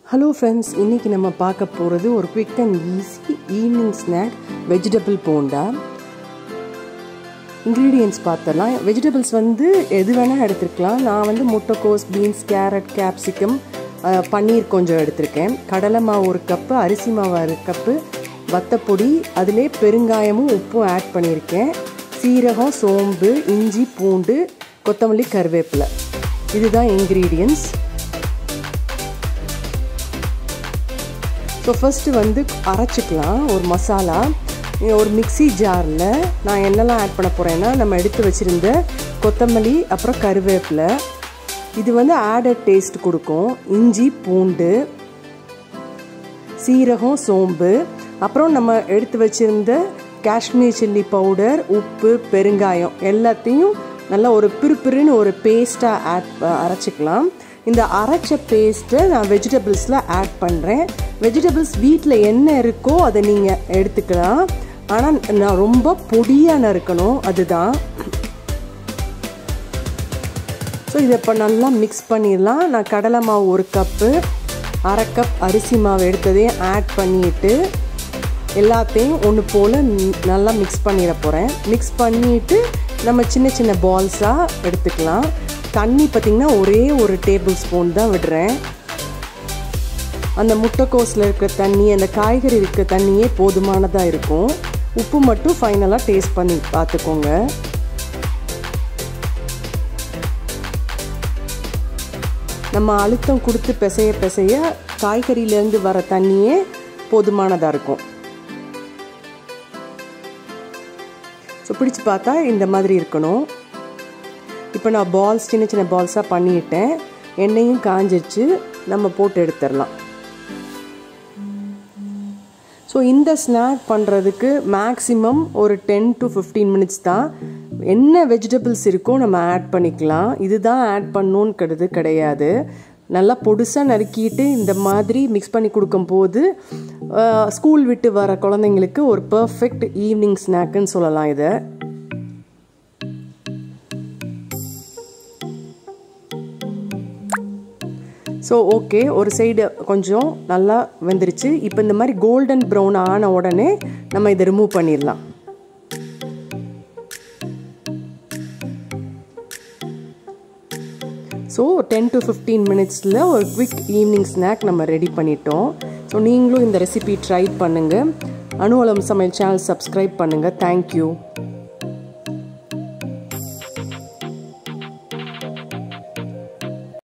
hello friends இன்றைக்கி நம்ம பார்க்க போகிறது ஒரு quick and easy evening snack vegetable bonda ingredients பார்த்தலாம் வெஜிடபிள்ஸ் வந்து எது வேணால் எடுத்துருக்கலாம் நான் வந்து முட்டைக்கோஸ் பீன்ஸ் கேரட் கேப்சிகம் பன்னீர் கொஞ்சம் எடுத்திருக்கேன் கடலை மாவு ஒரு கப்பு அரிசி மாவு ஒரு கப்பு வத்தப்பொடி அதிலே பெருங்காயமும் உப்பும் ஆட் பண்ணியிருக்கேன் சீரகம் சோம்பு இஞ்சி பூண்டு கொத்தமல்லி கருவேப்பிலை இதுதான் இன்க்ரீடியன்ஸ் ஸோ ஃபஸ்ட்டு வந்து அரைச்சிக்கலாம் ஒரு மசாலா ஒரு மிக்சி ஜாரில் நான் என்னெல்லாம் ஆட் பண்ண போகிறேன்னா நம்ம எடுத்து வச்சுருந்த கொத்தமல்லி அப்புறம் கருவேப்பிலை இது வந்து ஆடட் டேஸ்ட் கொடுக்கும் இஞ்சி பூண்டு சீரகம் சோம்பு அப்புறம் நம்ம எடுத்து வச்சுருந்த காஷ்மீர் சில்லி பவுடர் உப்பு பெருங்காயம் எல்லாத்தையும் நல்லா ஒரு பிறுபிறுன்னு ஒரு பேஸ்ட்டாக ஆட் அரைச்சிக்கலாம் இந்த அரைச்ச பேஸ்ட்டை நான் வெஜிடபிள்ஸில் ஆட் பண்ணுறேன் வெஜிடபிள்ஸ் வீட்டில் என்ன இருக்கோ அதை நீங்கள் எடுத்துக்கலாம் ஆனால் நான் ரொம்ப பொடியாக நறுக்கணும் அதுதான் ஸோ இதை இப்போ நல்லா மிக்ஸ் பண்ணிடலாம் நான் கடலை மாவு ஒரு கப்பு அரை கப் அரிசி மாவு எடுத்ததையும் ஆட் பண்ணிவிட்டு எல்லாத்தையும் ஒன்று போல் நல்லா மிக்ஸ் பண்ணிட போகிறேன் மிக்ஸ் பண்ணிவிட்டு நம்ம சின்ன சின்ன பால்ஸாக எடுத்துக்கலாம் தண்ணி பார்த்திங்கன்னா ஒரே ஒரு டேபிள் ஸ்பூன் தான் விடுறேன் அந்த முட்டைக்கோஸில் இருக்கிற தண்ணி அந்த காய்கறி இருக்கிற தண்ணியே போதுமானதாக இருக்கும் உப்பு மட்டும் ஃபைனலாக டேஸ்ட் பண்ணி பார்த்துக்கோங்க நம்ம அழுத்தம் கொடுத்து பிசைய பிசைய காய்கறியிலேருந்து வர தண்ணியே போதுமானதாக இருக்கும் ஸோ பிடிச்சி பார்த்தா இந்த மாதிரி இருக்கணும் இப்போ நான் பால்ஸ் சின்ன சின்ன பால்ஸாக பண்ணிட்டேன் எண்ணெயும் காஞ்சிச்சு நம்ம போட்டு எடுத்துடலாம் ஸோ இந்த ஸ்நாக் பண்ணுறதுக்கு மேக்ஸிமம் ஒரு டென் டு ஃபிஃப்டீன் மினிட்ஸ் தான் என்ன வெஜிடபிள்ஸ் இருக்கோ நம்ம ஆட் பண்ணிக்கலாம் இதுதான் ஆட் பண்ணணுன்றது கிடையாது நல்லா பொடுசாக நறுக்கிட்டு இந்த மாதிரி மிக்ஸ் பண்ணி கொடுக்கும்போது ஸ்கூல் விட்டு வர குழந்தைங்களுக்கு ஒரு பர்ஃபெக்ட் ஈவினிங் ஸ்நாக்குன்னு சொல்லலாம் இதை ஸோ ஓகே ஒரு சைடு கொஞ்சம் நல்லா வெந்துருச்சு இப்போ இந்த மாதிரி கோல்டன் ப்ரௌன் ஆன உடனே நம்ம இதை ரிமூவ் பண்ணிடலாம் ஸோ டென் டு ஃபிஃப்டீன் மினிட்ஸில் ஒரு குவிக் ஈவினிங் ஸ்நாக் நம்ம ரெடி பண்ணிட்டோம் ஸோ நீங்களும் இந்த ரெசிபி ட்ரை பண்ணுங்கள் அனுவலம் சமையல் சேனல் சப்ஸ்கிரைப் பண்ணுங்கள் தேங்க்யூ